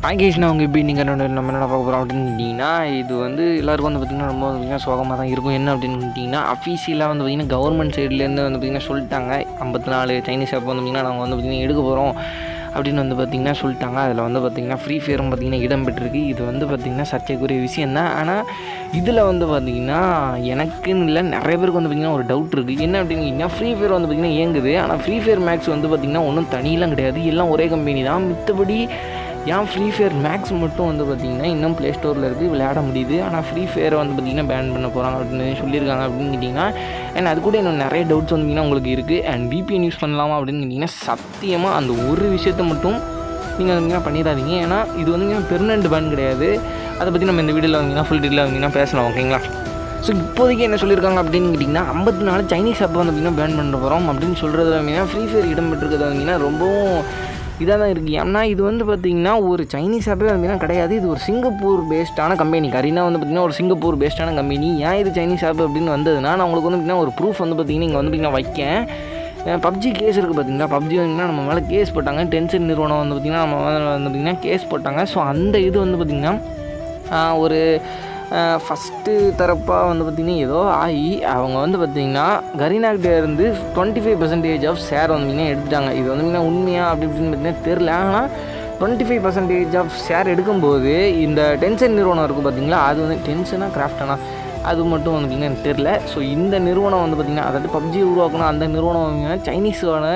ஆகேஷ்னா அவங்க எப்படி நீங்கள் நம்ம என்ன பார்க்க போகிறோம் அப்படின்னு கேட்டிங்கன்னா இது வந்து எல்லாருக்கும் வந்து பார்த்திங்கன்னா ரொம்ப வந்து பார்த்திங்கன்னா சோகமாக தான் இருக்கும் என்ன அப்படின்னு கேட்டிங்கன்னா அஃபீஷியலாக வந்து பார்த்திங்கன்னா கவர்மெண்ட் சைட்லேருந்து வந்து பார்த்திங்கன்னா சொல்லிட்டாங்க ஐம்பத்தி நாலு சைனீஸ் ஆப் வந்து பார்த்திங்கன்னா நாங்கள் வந்து பார்த்திங்கன்னா எடுக்க போகிறோம் அப்படின்னு வந்து பார்த்திங்கன்னா சொல்லிட்டாங்க அதில் வந்து பார்த்திங்கன்னா ஃப்ரீ ஃபயரும் பார்த்திங்கன்னா இடம் பெற்றிருக்கு இது வந்து பார்த்திங்கன்னா சர்ச்சைக்குரிய விஷயம் தான் ஆனால் இதில் வந்து பார்த்திங்கன்னா எனக்குன்னு இல்லை நிறைய பேருக்கு வந்து பார்த்திங்கன்னா ஒரு டவுட் இருக்குது என்ன அப்படின்னு கேட்டிங்கன்னா ஃப்ரீ ஃபயர் வந்து பார்த்திங்கன்னா இயங்குது ஆனால் ஃப்ரீ ஃபயர் மேக்ஸ் வந்து பார்த்திங்கன்னா ஒன்றும் தனியெல்லாம் கிடையாது எல்லாம் ஒரே கம்பெனி தான் மித்தபடி ஏன் ஃப்ரீ ஃபயர் மேக்ஸ் மட்டும் வந்து பார்த்திங்கன்னா இன்னும் ப்ளே ஸ்டோரில் இருக்குது விளையாட முடியுது ஆனால் ஃப்ரீ ஃபயரை வந்து பார்த்திங்கன்னா பேன் பண்ண போகிறாங்க அப்படின்னு சொல்லியிருக்காங்க அப்படின்னு கேட்டிங்கன்னா அண்ட் அது கூட இன்னும் நிறைய டவுட்ஸ் வந்தீங்கன்னா உங்களுக்கு இருக்குது அண்ட் VPN யூஸ் பண்ணலாமா அப்படின்னு கேட்டிங்கன்னா சத்தியமாக அந்த ஒரு விஷயத்தை மட்டும் நீங்கள் வந்து பண்ணிடாதீங்க ஏன்னா இது வந்து பெர்மனண்ட் பேன் கிடையாது அதை பற்றி நம்ம இந்த வீடியோவில் வந்தீங்கன்னா ஃபுல் டீட்டெயில் வந்தீங்கன்னா பேசலாம் ஓகேங்களா ஸோ இப்போதைக்கு என்ன சொல்லியிருக்காங்க அப்படின்னு கேட்டிங்கன்னா ஐம்பத்தி நாலு சைனீஸ் ஆப்பை வந்து பார்த்திங்கன்னா பேன் பண்ண போகிறோம் அப்படின்னு சொல்கிறது வந்தீங்கன்னா ஃப்ரீ ஃபயர் இடம் பெற்றிருக்கிறது வந்தீங்கன்னா ரொம்பவும் இதாக தான் இருக்குது ஏன்னா இது வந்து பார்த்திங்கன்னா ஒரு சைனீஸ் ஆப்பே வந்தீங்கன்னா கிடையாது இது ஒரு சிங்கப்பூர் பேஸ்டான கம்பெனி கரீனா வந்து பார்த்திங்கன்னா ஒரு சிங்கப்பூர் பேஸ்டான கம்பெனி ஏன் இது சைனீஸ் ஆப் அப்படின்னு வந்ததுன்னா நான் உங்களுக்கு வந்து பார்த்திங்கன்னா ஒரு ப்ரூஃப் வந்து பார்த்திங்கன்னா இங்கே வந்து பார்த்திங்கன்னா வைக்கேன் பப்ஜி கேஸ் இருக்குது பார்த்தீங்களா பப்ஜி வந்தீங்கன்னா நம்ம மேலே கேஸ் போட்டாங்க டென்ஷன் நிறுவனம் வந்து பார்த்திங்கன்னா நம்ம மேலே வந்து பார்த்திங்கன்னா கேஸ் போட்டாங்க ஸோ அந்த இது வந்து பார்த்திங்கன்னா ஆஹ், ஒரு ஃபஸ்ட்டு தரப்பாக வந்து பார்த்திங்கன்னா ஏதோ ஆகி அவங்க வந்து பார்த்திங்கன்னா கரீனாக்கிட்ட இருந்து twenty five percentage of share வந்து பார்த்திங்கன்னா எடுத்துட்டாங்க இது வந்து பார்த்திங்கன்னா உண்மையா அப்படி இப்படின்னு பார்த்தீங்கன்னா தெரில ஆனால் twenty five percentage of share எடுக்கும்போது இந்த டென்ஷன் நிறுவனம் இருக்குது பார்த்தீங்களா அது வந்து டென்ஷனாக கிராஃப்டானா அது மட்டும் வந்து பார்த்திங்கன்னா எனக்கு தெரில ஸோ இந்த நிறுவனம் வந்து பார்த்திங்கன்னா அதாவது பப்ஜி உருவாக்கணும் அந்த நிறுவனம் வந்து பார்த்திங்கன்னா சைனீஸோட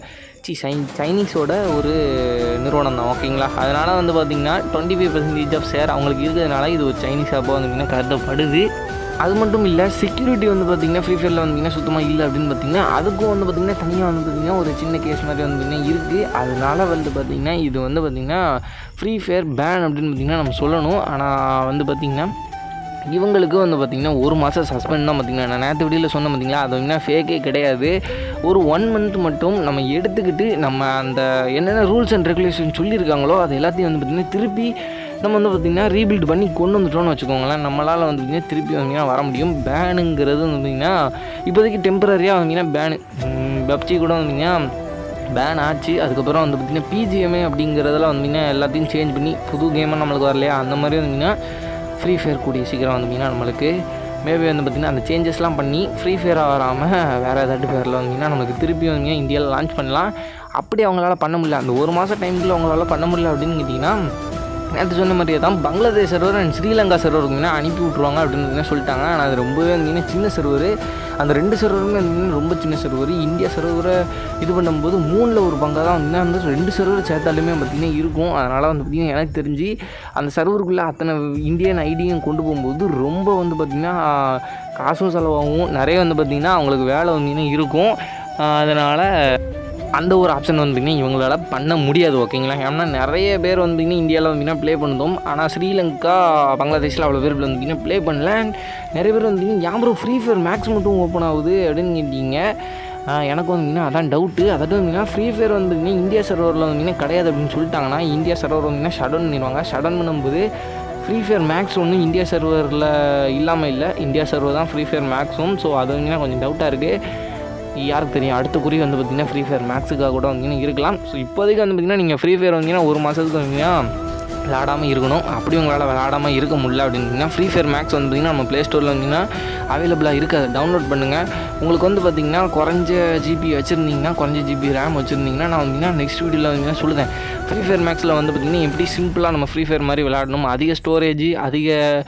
சி சை சைனீஸோட ஒரு நிறுவனம் தான் ஓகேங்களா அதனால் வந்து பார்த்திங்கன்னா twenty five percentage of share அவங்களுக்கு இருக்கிறதுனால இது ஒரு சைனீஸ் ஆப்பாக வந்து பார்த்திங்கன்னா கருதப்படுது அது மட்டும் இல்லை செக்யூரிட்டி வந்து பார்த்திங்கன்னா ஃப்ரீ ஃபயரில் வந்தீங்கன்னா சுத்தமாக இல்லை அப்படின்னு பார்த்தீங்கன்னா அதுக்கும் வந்து பார்த்திங்கன்னா தனியாக வந்து பார்த்திங்கன்னா ஒரு சின்ன கேஸ் மாதிரி வந்து பார்த்திங்கன்னா இருக்குது அதனால வந்து பார்த்திங்கன்னா இது வந்து பார்த்திங்கன்னா ஃப்ரீ ஃபயர் பேன் அப்படின்னு பார்த்திங்கன்னா நம்ம சொல்லணும் ஆனால் வந்து பார்த்திங்கன்னா இவங்களுக்கு வந்து பார்த்திங்கன்னா ஒரு மாதம் சஸ்பெண்ட் தான் பார்த்திங்கன்னா நான் நேற்று வீடியோவில் சொன்னேன் பார்த்திங்களா அது வந்து ஃபேக்கே கிடையாது ஒரு ஒன் மந்த் மட்டும் நம்ம எடுத்துக்கிட்டு நம்ம அந்த என்னென்ன ரூல்ஸ் அண்ட் ரெகுலேஷன் சொல்லியிருக்காங்களோ அது எல்லாத்தையும் வந்து பார்த்திங்கன்னா திருப்பி நம்ம வந்து பார்த்திங்கன்னா ரீபில்ட் பண்ணி கொண்டு வந்துட்டோம்னு வச்சுக்கோங்களேன் நம்மளால் வந்து பார்த்திங்கன்னா திருப்பி வந்தீங்கன்னா வர முடியும் பேனுங்கிறது வந்து பார்த்திங்கன்னா இப்போதைக்கு டெம்பரரியாக வந்தீங்கன்னா பேனு பப்ஜி கூட வந்தீங்கன்னா பேன் ஆச்சு அதுக்கப்புறம் வந்து பார்த்திங்கன்னா பிஜிஎம்ஏ அப்படிங்கிறதெல்லாம் வந்தீங்கன்னா எல்லாத்தையும் சேஞ்ச் பண்ணி புது கேமாக நம்மளுக்கு வரலையா அந்த மாதிரி வந்தீங்கன்னா ஃப்ரீ ஃபயர் கூடிய சீக்கிரம் வந்தீங்கன்னா நம்மளுக்கு மேபி வந்து பார்த்திங்கன்னா அந்த சேஞ்சஸ்லாம் பண்ணி ஃப்ரீ ஃபயராக வராமல் வேறு ஏதாட்டு பேரில் வந்தீங்கன்னா நமக்கு திருப்பி வந்து இந்தியாவில் லான்ச் பண்ணலாம் அப்படி அவங்களால பண்ண முடியல அந்த ஒரு மாதம் டைமுக்குள்ள அவங்களால பண்ண முடியல அப்படின்னு கேட்டிங்கன்னா நேற்று சொன்ன மாதிரியே தான் பங்களாதேஷ் சர்வர் அண்ட் ஸ்ரீலங்கா சர்வருக்கு அனுப்பி விட்ருவாங்க அப்படின்னு வந்து சொல்லிட்டாங்க ஆனால் அது ரொம்பவே வந்து சின்ன சர்வர் அந்த ரெண்டு சர்வருமே வந்து ரொம்ப சின்ன சர்வர் இந்தியா சர்வரை இது பண்ணும்போது மூணில் ஒரு பங்காக தான் வந்து வந்து ரெண்டு சர்வர் சேர்த்தாலுமே பார்த்திங்கன்னா இருக்கும் அதனால் வந்து பார்த்திங்கன்னா எனக்கு தெரிஞ்சு அந்த சர்வருக்குள்ளே அத்தனை இந்தியன் ஐடியும் கொண்டு போகும்போது ரொம்ப வந்து பார்த்திங்கன்னா காசும் செலவாகும் நிறைய வந்து பார்த்திங்கன்னா அவங்களுக்கு வேலை வந்தீங்கன்னா இருக்கும் அதனால் அந்த ஒரு ஆப்ஷன் வந்தீங்கன்னா இவங்களால பண்ண முடியாது ஓகேங்களா ஏன்னா நிறைய பேர் வந்தீங்கன்னா இந்தியாவில் வந்தீங்கன்னா ப்ளே பண்ணுதோம் ஆனால் ஸ்ரீலங்கா பங்களாதேஷில் அவ்வளோ பேர் வந்தீங்கன்னா ப்ளே பண்ணல And நிறைய பேர் வந்தீங்கன்னா யாரும் ஃப்ரீ ஃபயர் மேக்ஸ் மட்டும் ஓப்பன் ஆகுது அப்படின்னு கேட்டீங்க ஆஹ் எனக்கு வந்தீங்கன்னா அதான் டவுட்டு அதாவது வந்தீங்கன்னா ஃப்ரீ ஃபயர் வந்தீங்கன்னா இந்தியா சர்வரில் வந்தீங்கன்னா கிடையாது அப்படின்னு சொல்லிட்டாங்கன்னா இந்தியா சர்வர் வந்தீங்கன்னா ஷடன் பண்ணிடுவாங்க ஷடன் பண்ணும்போது ஃப்ரீ ஃபயர் மேக்ஸ் ஒன்றும் இந்தியா சர்வரில் இல்லாமல் இல்லை இந்தியா சர்வர் தான் ஃப்ரீ ஃபயர் மேக்ஸும் ஸோ அது வந்தீங்கன்னா கொஞ்சம் டவுட்டாக இருக்குது யாருக்கு தெரியும் அடுத்த குறி வந்து பார்த்திங்கன்னா ஃப்ரீ ஃபயர் மேக்ஸுக்காக கூட வந்தீங்கன்னா இருக்கலாம் ஸோ இப்போதைக்கு வந்து பார்த்திங்கன்னா நீங்கள் ஃப்ரீ ஃபயர் வந்தீங்கன்னா ஒரு மாதத்துக்கு வந்தீங்கன்னா விளாடாமல் இருக்கணும் அப்படி உங்களால் விளாடாமல் இருக்க முடியல அப்படின்னா ஃப்ரீ ஃபயர் மேக்ஸ் வந்து பார்த்திங்கன்னா நம்ம ப்ளே ஸ்டோரில் வந்தீங்கன்னா அவைலபிளாக இருக்காது டவுன்லோட் பண்ணுங்கள் உங்களுக்கு வந்து பார்த்திங்கன்னா குறைஞ்ச ஜிபி வச்சுருந்தீங்கன்னா குறைஞ்ச ஜிபி ரேம் வச்சுருந்தீங்கன்னா நான் வந்தீங்கன்னா நெக்ஸ்ட் வீடியோவில் வந்தீங்கன்னா சொல்லுவேன் ஃப்ரீ ஃபயர் மேக்ஸில் வந்து பார்த்திங்கன்னா எப்படி சிம்பிளாக நம்ம ஃப்ரீ ஃபயர் மாதிரி விளாடணும் அதிக ஸ்டோரேஜ் அதிக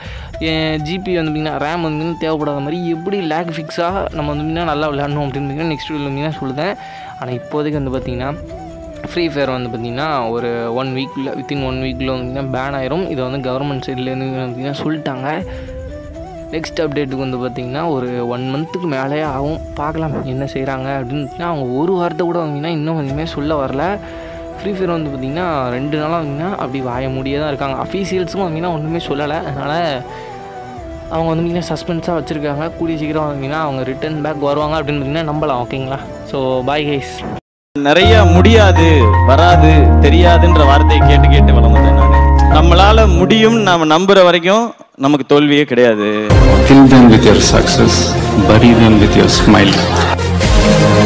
ஜிபி வந்து பார்த்திங்கன்னா ரேம் வந்து தேவைப்படாத மாதிரி எப்படி லேக் ஃபிக்ஸாக நம்ம வந்து பார்த்திங்கன்னா நல்லா விளையாடணும் அப்படின்னு பார்த்திங்கன்னா நெக்ஸ்ட் வீடியோவில் வந்தீங்கன்னா சொல்லுதேன் ஆனால் இப்போதைக்கு வந்து பார்த்திங்கன்னா ஃப்ரீ ஃபயர் வந்து பார்த்திங்கன்னா ஒரு ஒன் வீக்கில் வித்தின் ஒன் வீக்கில் வந்து பேன் ஆயிரும் இதை வந்து கவர்மெண்ட் சைட்லேருந்து பார்த்திங்கன்னா சொல்லிட்டாங்க நெக்ஸ்ட் அப்டேட்டுக்கு வந்து பார்த்திங்கன்னா ஒரு ஒன் மந்த்துக்கு மேலேயே ஆகும் பார்க்கலாம் என்ன செய்கிறாங்க அப்படின்னு அவங்க ஒரு வாரத்தை கூட வந்தீங்கன்னா இன்னும் வந்துமே சொல்ல வரல ஃப்ரீ ஃபயர் வந்து பார்த்திங்கன்னா ரெண்டு நாளாக வந்தீங்கன்னா அப்படி வாய முடியே தான் இருக்காங்க அஃபீஷியல்ஸும் வந்தீங்கன்னா ஒன்றுமே சொல்லலை அதனால் அவங்க வந்து பார்த்திங்கன்னா சஸ்பென்ஸாக வச்சுருக்காங்க கூடிய சீக்கிரம் வந்தீங்கன்னா அவங்க ரிட்டர்ன் பேக் வருவாங்க அப்படின்னு பார்த்திங்கன்னா நம்பலாம் ஓகேங்களா ஸோ பாய் கைஸ் நிறைய முடியாது வராது தெரியாதுன்ற வார்த்தையை கேட்டு கேட்டு வளர்ந்துட்டேன் நான் நம்மளால முடியும் நாம நம்புற வரைக்கும் நமக்கு தோல்வியே கிடையாது Kill them with your success, bury them with your smile.